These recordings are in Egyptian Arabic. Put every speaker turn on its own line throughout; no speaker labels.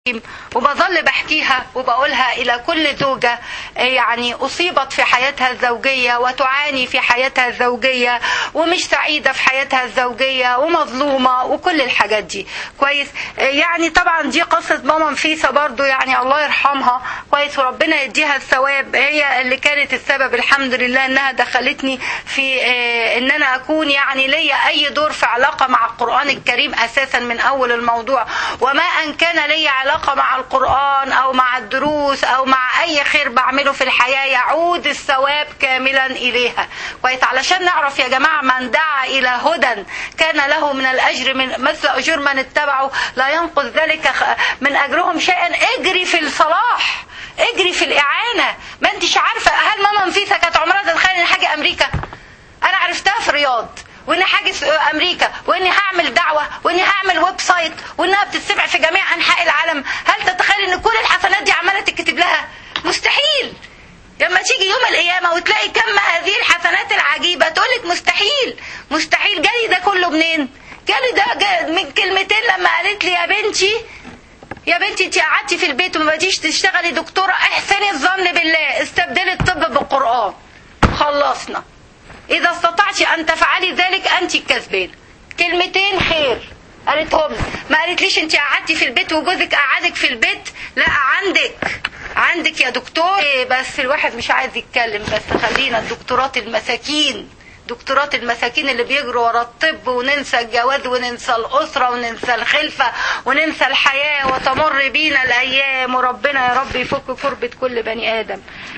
وبظل بحكيها وبقولها إلى كل زوجة يعني أصيبت في حياتها الزوجية وتعاني في حياتها الزوجية ومش سعيدة في حياتها الزوجية ومظلومة وكل الحاجات دي كويس يعني طبعا دي قصة ماما نفيسة برضو يعني الله يرحمها كويس وربنا يديها الثواب هي اللي كانت السبب الحمد لله انها دخلتني في ان انا اكون يعني ليا اي دور في علاقة مع القرآن الكريم اساسا من اول الموضوع وما ان كان لي علاقة مع القرآن او مع الدروس او مع اي خير بعمله في الحياة يعود الثواب كاملا اليها كويس علشان نعرف يا جماعة من دعا الى هدى كان له من الاجر من مثل اجور من اتبعه لا ينقص ذلك من اجرهم شيئا اجري في الصلاح اجري في الاعانة ما انتش عارفة هل ماما نفيسة كانت عمرها تتخيل ان حاجة امريكا انا عرفتها في رياض واني حاجز امريكا واني هعمل دعوه واني هعمل ويب سايت وانها بتتسمع في جميع انحاء العالم هل تتخيل ان كل الحسنات دي عماله تتكتب لها مستحيل لما تيجي يوم القيامه وتلاقي كم هذه الحسنات العجيبه تقولك مستحيل مستحيل جالي ده كله منين جالي ده من كلمتين لما قالت لي يا بنتي يا بنتي انت قعدتي في البيت وما بديش تشتغلي دكتوره احسني الظن بالله استبدلي الطب بالقران خلصنا إذا استطعت أن تفعلي ذلك أنت الكسبان كلمتين خير قالتهم ما قالتليش أنت قعدتي في البيت وجوزك قعدك في البيت لا عندك عندك يا دكتور إيه بس الواحد مش عايز يتكلم بس خلينا الدكتورات المساكين دكتورات المساكين اللي بيجروا ورا الطب وننسى الجواز وننسى الأسرة وننسى الخلفة وننسى الحياة وتمر بينا الأيام وربنا يا رب يفك كربة كل بني آدم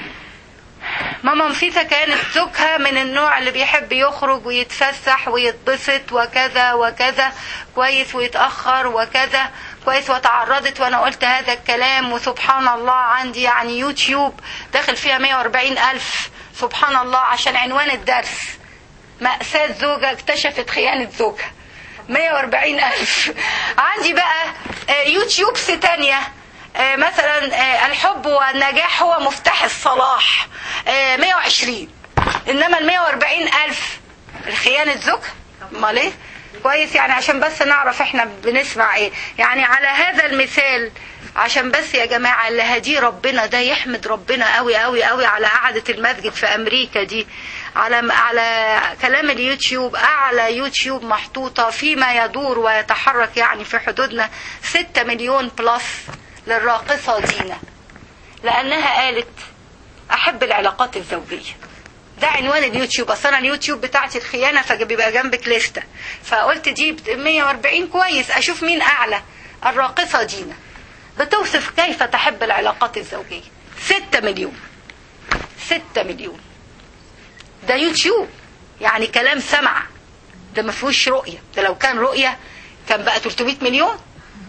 ماما نفيسة كانت زوجها من النوع اللي بيحب يخرج ويتفسح ويتبسط وكذا وكذا كويس ويتأخر وكذا كويس وتعرضت وانا قلت هذا الكلام وسبحان الله عندي يعني يوتيوب داخل فيها 140 ألف سبحان الله عشان عنوان الدرس مأساة زوجة اكتشفت خيانة زوجها 140 ألف عندي بقى يوتيوبس تانية مثلا الحب والنجاح هو مفتاح الصلاح 120 انما ال 140 الف الخيانة زوج امال ايه كويس يعني عشان بس نعرف احنا بنسمع ايه يعني على هذا المثال عشان بس يا جماعة اللي هديه ربنا ده يحمد ربنا قوي قوي قوي على قعدة المسجد في امريكا دي على على كلام اليوتيوب اعلى يوتيوب محطوطة فيما يدور ويتحرك يعني في حدودنا 6 مليون بلس للراقصة دينا لأنها قالت أحب العلاقات الزوجية ده عنوان اليوتيوب اصل انا اليوتيوب بتاعتي الخيانه فبيبقى جنبك لسته فقلت دي 140 كويس اشوف مين اعلى الراقصه دينا بتوصف كيف تحب العلاقات الزوجيه 6 مليون 6 مليون ده يوتيوب يعني كلام سمع ده ما فيهوش رؤيه ده لو كان رؤيه كان بقى 300 مليون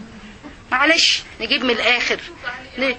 معلش نجيب من الاخر ن...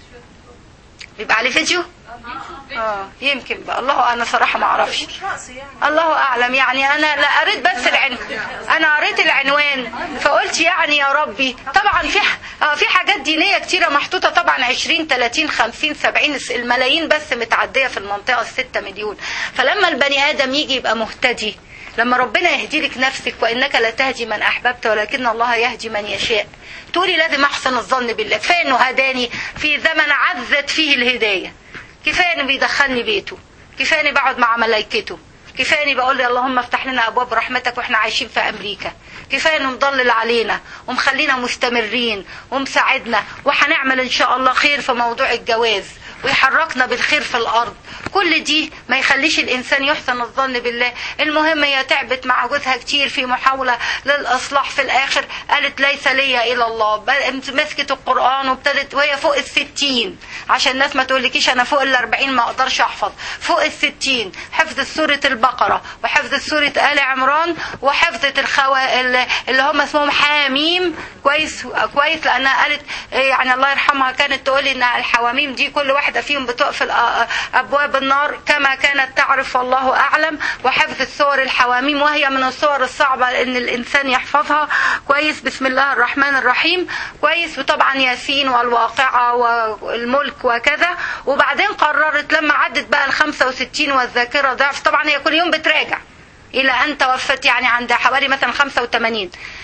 بيبقى عليه فيديو اه يمكن بقى الله انا صراحه ما اعرفش الله اعلم يعني انا لا قريت بس العنوان انا قريت العنوان فقلت يعني يا ربي طبعا في اه في حاجات دينيه كتيره محطوطه طبعا 20 30 50 70 الملايين بس متعديه في المنطقه الستة مليون فلما البني ادم يجي يبقى مهتدي لما ربنا يهدي لك نفسك وانك لا تهدي من احببت ولكن الله يهدي من يشاء تقولي لازم احسن الظن بالله كفايه انه هداني في زمن عزت فيه الهدايه كفايه انه بيدخلني بيته كفايه اني بقعد مع ملائكته كفايه اني بقول لي اللهم افتح لنا ابواب رحمتك واحنا عايشين في امريكا كفايه انه مضلل علينا ومخلينا مستمرين ومساعدنا وهنعمل ان شاء الله خير في موضوع الجواز ويحركنا بالخير في الارض كل دي ما يخليش الانسان يحسن الظن بالله المهم هي تعبت مع جوزها كتير في محاولة للاصلاح في الاخر قالت ليس لي الا الله مسكت القرآن وابتدت وهي فوق الستين عشان الناس ما تقولكيش انا فوق الاربعين ما اقدرش احفظ فوق الستين حفظت سورة البقرة وحفظت سورة آل عمران وحفظت الخوا اللي هم اسمهم حاميم كويس كويس لانها قالت يعني الله يرحمها كانت تقول ان الحواميم دي كل واحدة فيهم بتقفل ابواب النار كما كانت تعرف والله اعلم وحفظ السور الحواميم وهي من الصور الصعبة ان الانسان يحفظها كويس بسم الله الرحمن الرحيم كويس وطبعا ياسين والواقعة والملك وكذا وبعدين قررت لما عدت بقى ال 65 والذاكرة ضعف طبعا هي كل يوم بتراجع الى ان توفت يعني عندها حوالي مثلا 85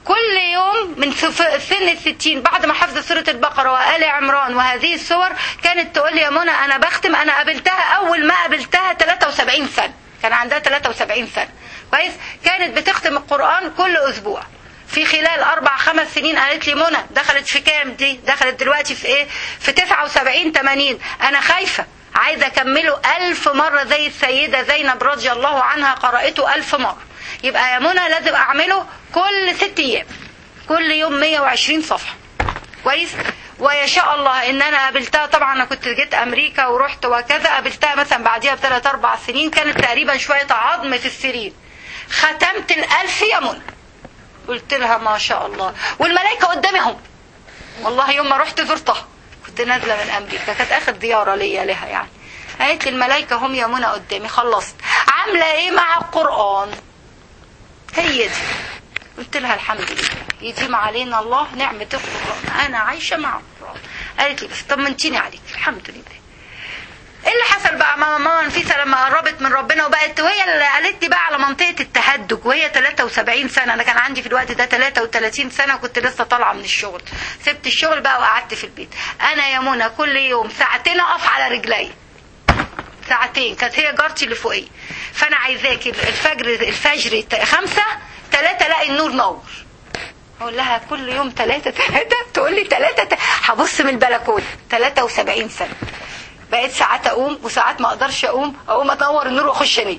كل يوم من سف- سن الستين بعد ما حفظت سورة البقرة وآل عمران وهذه السور كانت تقول لي يا منى أنا بختم أنا قابلتها أول ما قابلتها 73 سنة كان عندها 73 سنة كويس كانت بتختم القرآن كل أسبوع في خلال أربع خمس سنين قالت لي منى دخلت في كام دي دخلت دلوقتي في إيه في 79 80 أنا خايفة عايزة أكمله ألف مرة زي السيدة زينب رضي الله عنها قرأته ألف مرة يبقى يا منى لازم أعمله كل ست أيام كل يوم 120 صفحة كويس ويشاء الله ان انا قابلتها طبعا انا كنت جيت امريكا ورحت وكذا قابلتها مثلا بعديها بثلاث اربع سنين كانت تقريبا شويه عظم في السرير ختمت الالف يا منى قلت لها ما شاء الله والملائكه قدامهم والله يوم ما رحت زرتها كنت نازله من امريكا كانت اخر زياره ليا لها يعني قالت لي الملائكه هم يا منى قدامي خلصت عامله ايه مع القران هي دي قلت لها الحمد لله يديم علينا الله نعمة القرآن أنا عايشة مع القرآن قالت لي بس طمنتيني عليك الحمد لله ايه اللي حصل بقى ماما ماما نفيسة لما قربت من ربنا وبقت وهي اللي قالت لي بقى على منطقة التهدج وهي 73 سنة انا كان عندي في الوقت ده 33 سنة وكنت لسه طالعة من الشغل سبت الشغل بقى وقعدت في البيت انا يا منى كل يوم ساعتين اقف على رجلي ساعتين كانت هي جارتي اللي فوقيه فانا عايزاكي الفجر الفجر ت- خمسة ثلاثة الاقي النور نور اقول لها كل يوم ثلاثة ثلاثة تقول لي ثلاثة هبص من البلكونة 73 سنة بقيت ساعات اقوم وساعات ما اقدرش اقوم اقوم اتنور النور واخش انام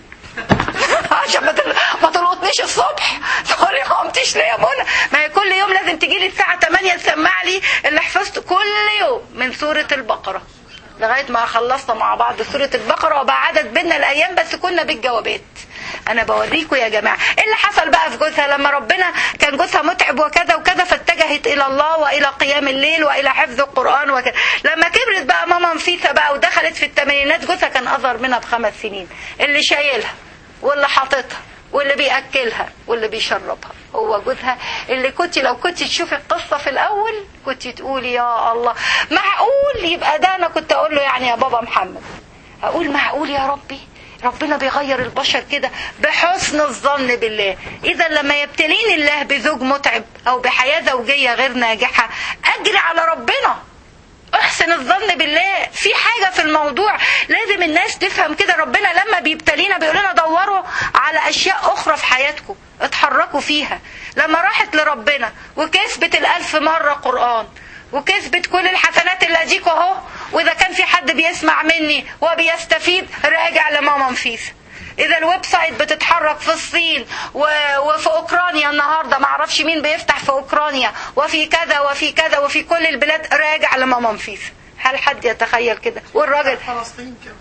عشان ما تل- ما تلقطنيش الصبح تقولي ما قمتيش ليه يا منى ما هي كل يوم لازم تجي لي الساعه 8 تسمع لي اللي حفظته كل يوم من سوره البقره لغايه ما خلصنا مع بعض سوره البقره وبقى عدد بينا الايام بس كنا بالجوابات انا بوريكم يا جماعه ايه اللي حصل بقى في جوزها لما ربنا كان جوزها متعب وكذا وكذا فاتجهت الى الله والى قيام الليل والى حفظ القران وكذا لما كبرت بقى ماما نفيسه بقى ودخلت في الثمانينات جوزها كان اصغر منها بخمس سنين اللي شايلها واللي حاططها واللي بياكلها واللي بيشربها هو جوزها اللي كنت لو كنت تشوفي القصه في الاول كنت تقولي يا الله معقول يبقى ده انا كنت اقول له يعني يا بابا محمد اقول معقول يا ربي ربنا بيغير البشر كده بحسن الظن بالله اذا لما يبتليني الله بزوج متعب او بحياه زوجيه غير ناجحه اجري على ربنا احسن الظن بالله في حاجة في الموضوع لازم الناس تفهم كده ربنا لما بيبتلينا بيقول لنا دوروا على اشياء اخرى في حياتكم اتحركوا فيها لما راحت لربنا وكسبت الالف مرة قرآن وكسبت كل الحسنات اللي اديكوا اهو واذا كان في حد بيسمع مني وبيستفيد راجع لماما نفيسه اذا الويب سايت بتتحرك في الصين و... وفي اوكرانيا النهارده ما اعرفش مين بيفتح في اوكرانيا وفي كذا وفي كذا وفي كل البلاد راجع لماما نفيسه هل حد يتخيل كده والراجل
فلسطين كمان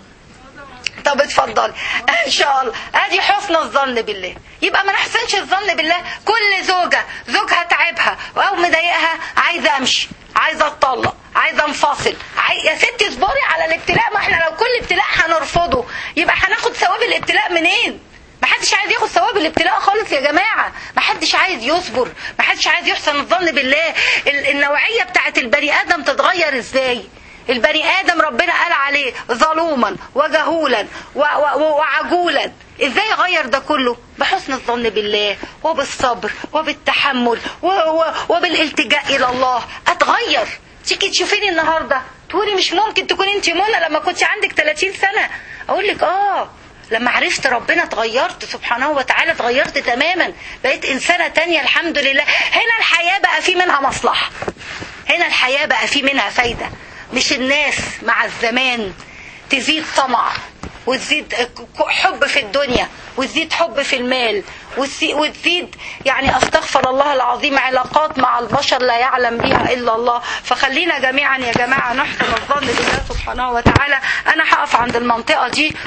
طب اتفضل ان شاء الله ادي حسن الظن بالله يبقى ما نحسنش الظن بالله كل زوجة زوجها تعبها او مضايقها عايزة امشي عايزة اتطلق عايزة انفصل عاي... يا ستي اصبري على الابتلاء ما احنا لو كل ابتلاء هنرفضه يبقى هناخد ثواب الابتلاء منين ما حدش عايز ياخد ثواب الابتلاء خالص يا جماعة ما حدش عايز يصبر ما حدش عايز يحسن الظن بالله ال- النوعية بتاعت البني ادم تتغير ازاي البني ادم ربنا قال عليه ظلوما وجهولا و- و- وعجولا ازاي يغير ده كله بحسن الظن بالله وبالصبر وبالتحمل و- و- وبالالتجاء الى الله اتغير تيجي تشوفيني النهارده تقولي مش ممكن تكون انت منى لما كنت عندك 30 سنه اقول لك اه لما عرفت ربنا اتغيرت سبحانه وتعالى اتغيرت تماما بقيت انسانه تانية الحمد لله هنا الحياه بقى في منها مصلحه هنا الحياة بقى في منها فايدة مش الناس مع الزمان تزيد طمع وتزيد حب في الدنيا وتزيد حب في المال وتزي- وتزيد يعني استغفر الله العظيم علاقات مع البشر لا يعلم بها الا الله فخلينا جميعا يا جماعه نحسن الظن بالله سبحانه وتعالى انا هقف عند المنطقه دي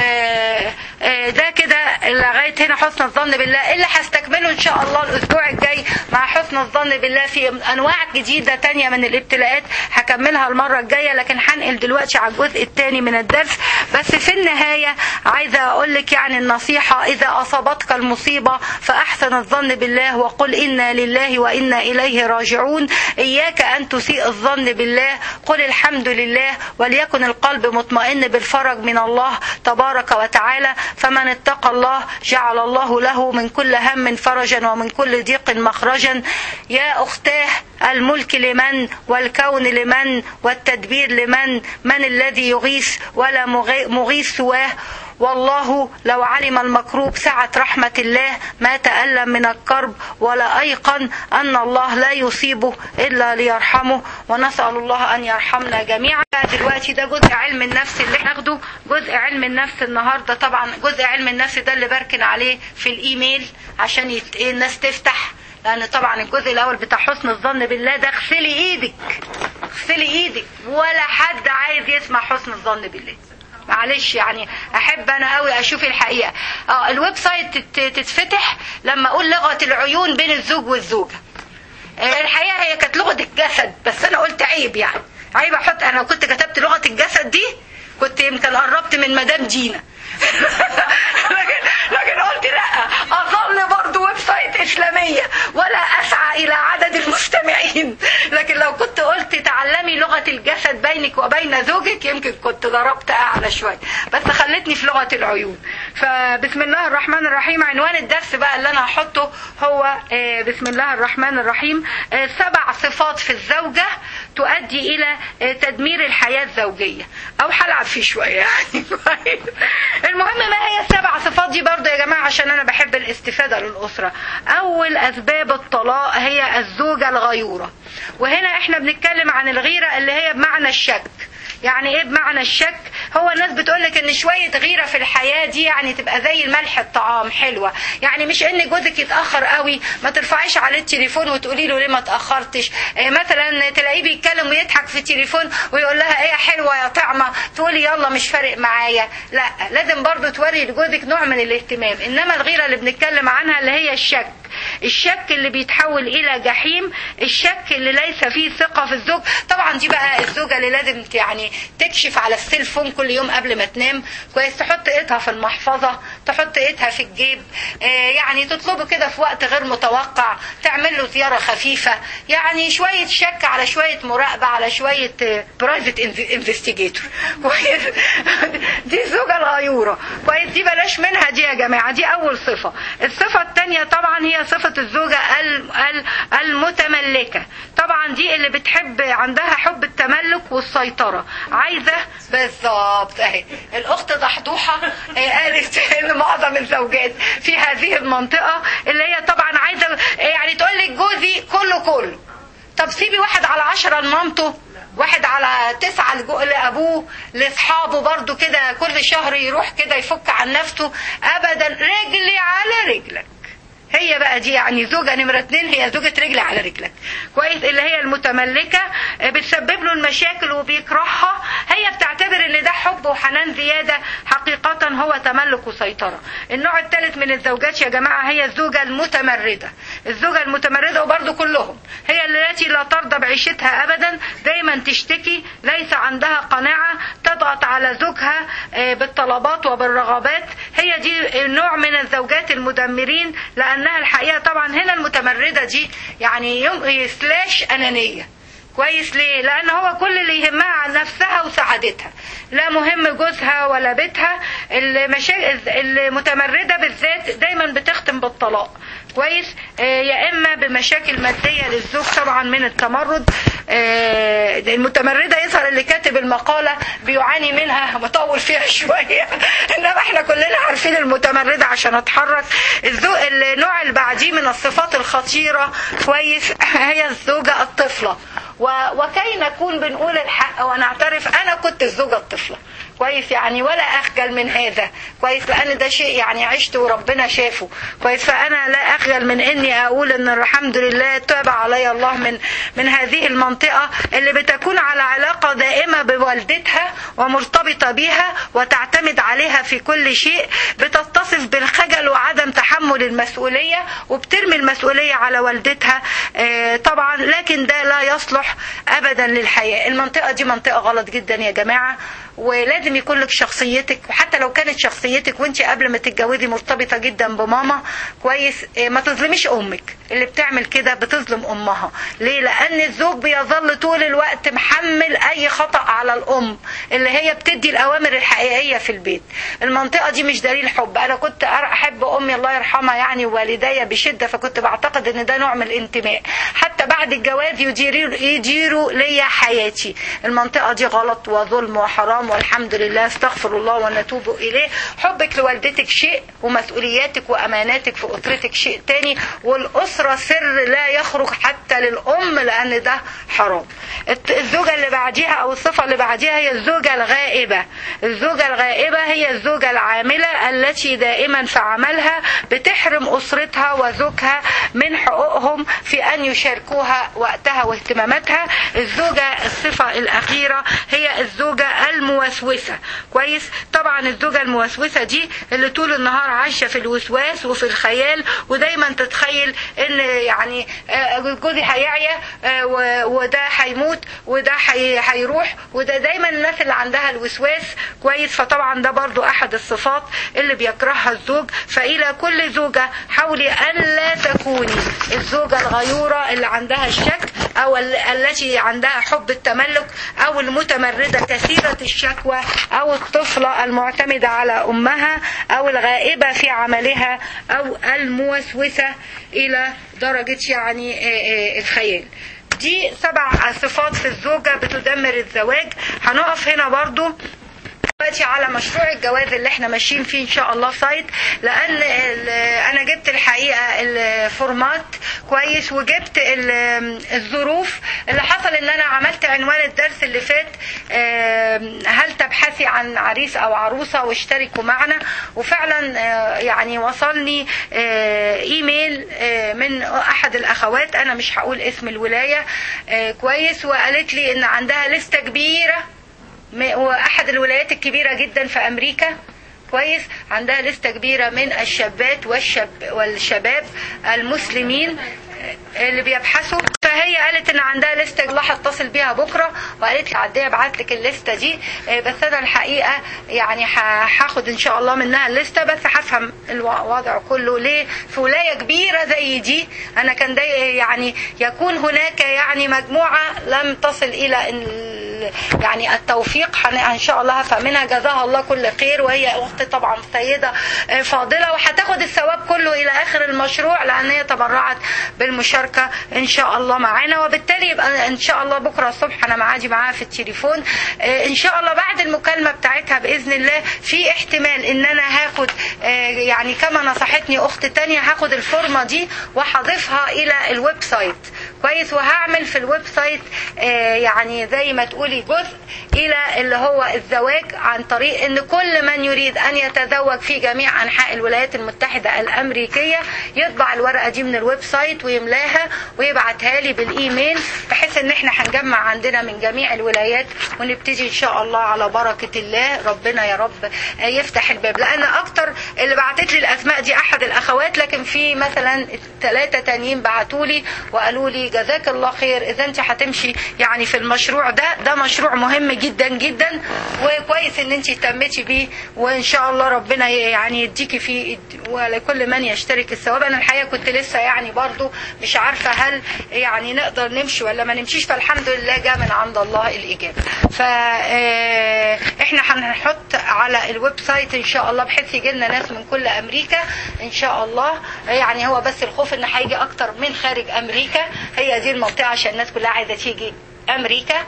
وده كده لغايه هنا حسن الظن بالله اللي هستكمله ان شاء الله الاسبوع الجاي مع حسن الظن بالله في انواع جديده تانية من الابتلاءات هكملها المره الجايه لكن هنقل دلوقتي على الجزء الثاني من الدرس بس في النهايه عايزه اقول لك يعني النصيحه اذا اصابتك المصيبه مصيبة فأحسن الظن بالله وقل إنا لله وإنا إليه راجعون إياك أن تسيء الظن بالله قل الحمد لله وليكن القلب مطمئن بالفرج من الله تبارك وتعالى فمن اتقى الله جعل الله له من كل هم فرجا ومن كل ضيق مخرجا يا أختاه الملك لمن والكون لمن والتدبير لمن من الذي يغيث ولا مغيث سواه والله لو علم المكروب سعة رحمة الله ما تألم من الكرب ولا أيقن أن الله لا يصيبه إلا ليرحمه ونسأل الله أن يرحمنا جميعا دلوقتي ده جزء علم النفس اللي ناخده جزء علم النفس النهارده طبعا جزء علم النفس ده اللي بركن عليه في الإيميل عشان يت... الناس تفتح لأن طبعا الجزء الأول بتاع حسن الظن بالله ده اغسلي إيدك اغسلي إيدك ولا حد عايز يسمع حسن الظن بالله معلش يعني احب انا قوي اشوف الحقيقه اه الويب سايت تتفتح لما اقول لغه العيون بين الزوج والزوجه آه الحقيقه هي كانت لغه الجسد بس انا قلت عيب يعني عيب احط انا لو كنت كتبت لغه الجسد دي كنت يمكن قربت من مدام دينا لكن لكن قلت لا اظل برضه ويب سايت اسلاميه ولا اسعى الى عدد المستمعين لكن لو كنت قلت تعلمي لغه الجسد بينك وبين زوجك يمكن كنت ضربت اعلى شويه بس خلتني في لغه العيون فبسم الله الرحمن الرحيم عنوان الدرس بقى اللي انا هحطه هو بسم الله الرحمن الرحيم سبع صفات في الزوجه تؤدي الى تدمير الحياه الزوجيه او هلعب فيه شويه يعني المهم ما هي السبع صفات دي برضه يا جماعه عشان انا بحب الاستفاده للاسره اول اسباب الطلاق هي الزوجه الغيوره وهنا احنا بنتكلم عن الغيره اللي هي بمعنى الشك يعني ايه بمعنى الشك هو الناس بتقولك ان شوية غيرة في الحياة دي يعني تبقى زي الملح الطعام حلوة يعني مش ان جوزك يتأخر قوي ما ترفعيش عليه التليفون وتقولي له ليه ما تأخرتش إيه مثلا تلاقيه بيتكلم ويضحك في التليفون ويقول لها ايه حلوة يا طعمة تقولي يلا مش فارق معايا لا لازم برضو توري لجوزك نوع من الاهتمام انما الغيرة اللي بنتكلم عنها اللي هي الشك الشك اللي بيتحول الى جحيم الشك اللي ليس فيه ثقه في الزوج طبعا دي بقى الزوجه اللي لازم يعني تكشف على السيلفون كل يوم قبل ما تنام كويس تحط ايدها في المحفظه تحط ايدها في الجيب آه يعني تطلبه كده في وقت غير متوقع تعمل له زياره خفيفه يعني شويه شك على شويه مراقبه على شويه برايفت انفستيجيتور كويس دي الزوجه الغيوره كويس دي بلاش منها دي يا جماعه دي اول صفه الصفه الثانيه طبعا هي صفة الزوجة المتملكة طبعا دي اللي بتحب عندها حب التملك والسيطرة عايزة بالظبط اهي الاخت ضحضوحة قالت ان معظم الزوجات في هذه المنطقة اللي هي طبعا عايزة يعني تقول لك جوزي كله كله طب سيبي واحد على عشرة لمامته واحد على تسعة لأبوه لأصحابه برضو كده كل شهر يروح كده يفك عن نفسه أبدا رجلي على رجلك هي بقى دي يعني زوجة نمرة اتنين هي زوجة رجل على رجلك كويس اللي هي المتملكة بتسبب له المشاكل وبيكرهها هي بتعتبر ان ده حب وحنان زيادة حقيقة هو تملك وسيطرة النوع الثالث من الزوجات يا جماعة هي الزوجة المتمردة الزوجة المتمردة وبرضو كلهم هي التي لا ترضى بعيشتها ابدا دايما تشتكي ليس عندها قناعة تضغط على زوجها بالطلبات وبالرغبات هي دي نوع من الزوجات المدمرين لأن لانها الحقيقه طبعا هنا المتمرده دي يعني يوم سلاش انانيه كويس ليه لان هو كل اللي يهمها عن نفسها وسعادتها لا مهم جوزها ولا بيتها المشا... المتمرده بالذات دايما بتختم بالطلاق كويس آه يا اما بمشاكل ماديه للزوج طبعا من التمرد آه المتمرده يظهر اللي كاتب المقاله بيعاني منها مطول فيها شويه انما احنا كلنا عارفين المتمرده عشان اتحرك الزوج النوع اللي بعديه من الصفات الخطيره كويس هي الزوجه الطفله وكي نكون بنقول الحق ونعترف انا كنت الزوجه الطفله كويس يعني ولا اخجل من هذا كويس لان ده شيء يعني عشت وربنا شافه كويس فانا لا اخجل من اني اقول ان الحمد لله تاب علي الله من من هذه المنطقه اللي بتكون على علاقه دائمه بوالدتها ومرتبطه بيها وتعتمد عليها في كل شيء بتتصف بالخجل وعدم تحمل المسؤوليه وبترمي المسؤوليه على والدتها طبعا لكن ده لا يصلح ابدا للحياه المنطقه دي منطقه غلط جدا يا جماعه ولازم لازم يكون لك شخصيتك وحتى لو كانت شخصيتك وانت قبل ما تتجوزي مرتبطه جدا بماما كويس إيه، ما تظلميش امك اللي بتعمل كده بتظلم امها ليه لان الزوج بيظل طول الوقت محمل اي خطا على الام اللي هي بتدي الاوامر الحقيقيه في البيت المنطقه دي مش دليل حب انا كنت أر- احب امي الله يرحمها يعني ووالدي بشده فكنت بعتقد ان ده نوع من الانتماء حتى بعد الجواز يديروا يديروا ليا حياتي المنطقه دي غلط وظلم وحرام والحمد لله استغفر الله ونتوب اليه حبك لوالدتك شيء ومسؤولياتك واماناتك في اسرتك شيء تاني والاسره سر لا يخرج حتى للام لان ده حرام الت- الزوجه اللي بعديها او الصفه اللي بعديها هي الزوجه الغائبه الزوجه الغائبه هي الزوجه العامله التي دائما في عملها بتحرم اسرتها وزوجها من حقوقهم في ان يشاركوها وقتها واهتماماتها الزوجه الصفه الاخيره هي الزوجه الموسوسه كويس طبعا الزوجه الموسوسه دي اللي طول النهار عايشه في الوسواس وفي الخيال ودايما تتخيل ان يعني آه، جوزي هيعيا آه، و- وده هيموت وده هي- هيروح وده دايما الناس اللي عندها الوسواس كويس فطبعا ده برضو احد الصفات اللي بيكرهها الزوج فالى كل زوجه حاولي ان لا تكوني الزوجه الغيوره اللي عندها الشك او ال- التي عندها حب التملك او المتمرده كثيره الشكوى او الطفله المعتمده على امها او الغائبه في عملها او الموسوسه الى درجه يعني آه، آه، الخيال دي سبع صفات في الزوجه بتدمر الزواج هنقف هنا برضو دلوقتي على مشروع الجواز اللي احنا ماشيين فيه ان شاء الله سايت لان ال- انا جبت الحقيقه الفورمات كويس وجبت ال- الظروف اللي حصل ان انا عملت عنوان الدرس اللي فات آم، هل تبحثي عن عريس او عروسه واشتركوا معنا وفعلا آه، يعني وصلني آه، ايميل آه، من احد الاخوات انا مش هقول اسم الولايه آه، كويس وقالت لي ان عندها لسته كبيره م- واحد الولايات الكبيره جدا في امريكا كويس عندها لسته كبيره من الشابات والشاب والشباب المسلمين اللي بيبحثوا فهي قالت ان عندها لسته الله هتصل بيها بكره وقالت لي عديه ابعت لك الليسته دي آه، بس انا الحقيقه يعني ه- هاخد ان شاء الله منها الليسته بس هفهم الوضع كله ليه في ولايه كبيره زي دي انا كان ده يعني يكون هناك يعني مجموعه لم تصل الى ال- يعني التوفيق هن- ان شاء الله هفهم منها جزاها الله كل خير وهي اخت طبعا سيده آه، فاضله وهتاخد الثواب كله الى اخر المشروع لان هي تبرعت بالمشاركه ان شاء الله معانا وبالتالي يبقى ان شاء الله بكره الصبح انا معادي معاها في التليفون آه، ان شاء الله بعد المكالمه بتاعتها باذن الله في احتمال ان انا هاخد آه، يعني كما نصحتني اخت تانية هاخد الفورمه دي وهضيفها الى الويب سايت كويس وهعمل في الويب سايت آه، يعني زي ما تقولي جزء الى اللي هو الزواج عن طريق ان كل من يريد ان يتزوج في جميع انحاء الولايات المتحده الامريكيه يطبع الورقه دي من الويب سايت ويملاها ويبعتها لي بالايميل بحيث ان احنا هنجمع عندنا من جميع الولايات ونبتدي ان شاء الله على بركه الله ربنا يا رب آه، يفتح الباب لان اكتر اللي بعتت لي الاسماء دي احد الاخوات لكن في مثلا ثلاثه تانيين بعتوا لي وقالوا لي جزاك الله خير اذا انت هتمشي يعني في المشروع ده ده مشروع مهم جدا جدا وكويس ان انت اهتمتي بيه وان شاء الله ربنا يعني يديكي فيه ولكل من يشترك الثواب انا الحقيقه كنت لسه يعني برضو مش عارفه هل يعني نقدر نمشي ولا ما نمشيش فالحمد لله جاء من عند الله الاجابه ف آه، احنا هنحط على الويب سايت ان شاء الله بحيث يجي لنا ناس من كل امريكا ان شاء الله يعني هو بس الخوف ان هيجي اكتر من خارج امريكا هي دي المنطقه عشان الناس كلها عايزه تيجي امريكا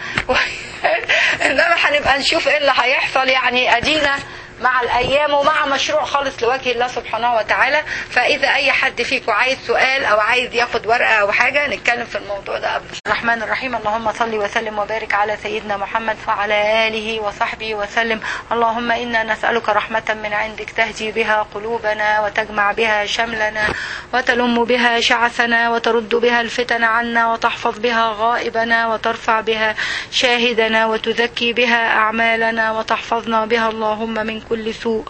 انما هنبقى نشوف ايه اللي هيحصل يعني ادينا مع الايام ومع مشروع خالص لوجه الله سبحانه وتعالى فاذا اي حد فيكم عايز سؤال او عايز ياخد ورقه او حاجه نتكلم في الموضوع ده قبل الرحمن الرحيم اللهم صل وسلم وبارك على سيدنا محمد وعلى اله وصحبه وسلم اللهم انا نسالك رحمه من عندك تهدي بها قلوبنا وتجمع بها شملنا وتلم بها شعثنا وترد بها الفتن عنا وتحفظ بها غائبنا وترفع بها شاهدنا وتزكي بها اعمالنا وتحفظنا بها اللهم من كل سوء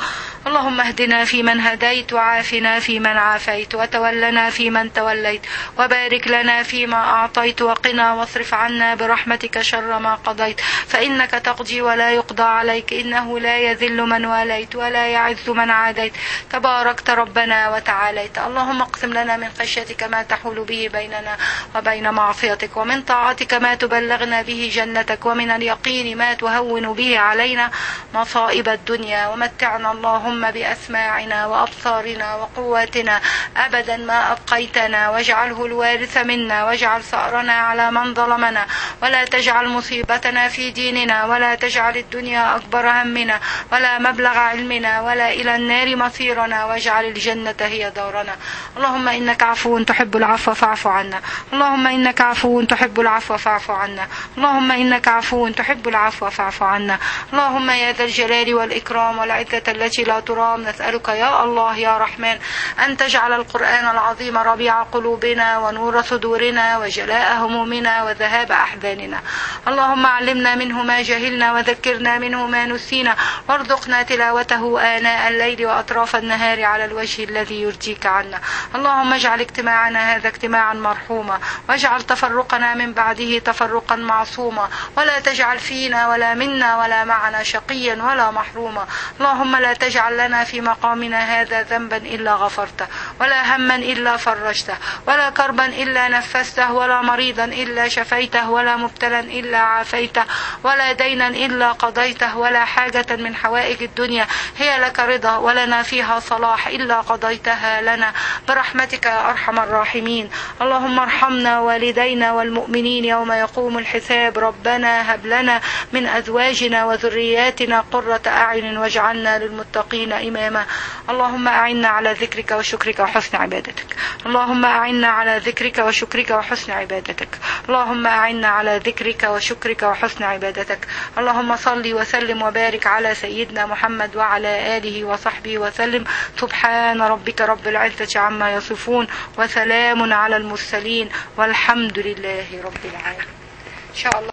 اللهم اهدنا فيمن هديت وعافنا فيمن عافيت وتولنا فيمن توليت وبارك لنا فيما أعطيت وقنا واصرف عنا برحمتك شر ما قضيت فإنك تقضي ولا يقضى عليك إنه لا يذل من واليت ولا يعز من عاديت تباركت ربنا وتعاليت اللهم اقسم لنا من خشيتك ما تحول به بيننا وبين معصيتك ومن طاعتك ما تبلغنا به جنتك ومن اليقين ما تهون به علينا مصائب الدنيا ومتعنا اللهم بأسماعنا وأبصارنا وقواتنا أبدا ما أبقيتنا واجعله الوارث منا واجعل ثأرنا على من ظلمنا ولا تجعل مصيبتنا في ديننا ولا تجعل الدنيا أكبر همنا ولا مبلغ علمنا ولا إلى النار مصيرنا واجعل الجنة هي دارنا اللهم إنك عفو تحب العفو فاعف عنا اللهم إنك عفو تحب العفو فاعف عنا اللهم إنك عفو تحب العفو فاعف عنا اللهم يا ذا الجلال والإكرام والعزة التي لا ترام نسألك يا الله يا رحمن أن تجعل القرآن العظيم ربيع قلوبنا ونور صدورنا وجلاء همومنا وذهاب أحزاننا اللهم علمنا منه ما جهلنا وذكرنا منه ما نسينا وارزقنا تلاوته آناء الليل وأطراف النهار على الوجه الذي يرجيك عنا اللهم اجعل اجتماعنا هذا اجتماعا مرحوما واجعل تفرقنا من بعده تفرقا معصوما ولا تجعل فينا ولا منا ولا معنا شقيا ولا محروما اللهم لا تجعل لنا في مقامنا هذا ذنبا إلا غفرته ولا هما إلا فرجته ولا كربا إلا نفسته ولا مريضا إلا شفيته ولا مبتلا إلا عافيته ولا دينا إلا قضيته ولا حاجة من حوائج الدنيا هي لك رضا ولنا فيها صلاح إلا قضيتها لنا برحمتك يا أرحم الراحمين اللهم ارحمنا والدينا والمؤمنين يوم يقوم الحساب ربنا هب لنا من أزواجنا وذرياتنا قرة أعين واجعلنا للمتقين إماما اللهم أعنا على ذكرك وشكرك وحسن عبادتك اللهم أعنا على ذكرك وشكرك وحسن عبادتك اللهم أعنا على ذكرك وشكرك وحسن عبادتك اللهم صل وسلم وبارك على سيدنا محمد وعلى آله وصحبه وسلم سبحان ربك رب العزة عما يصفون وسلام على المرسلين والحمد لله رب العالمين إن شاء الله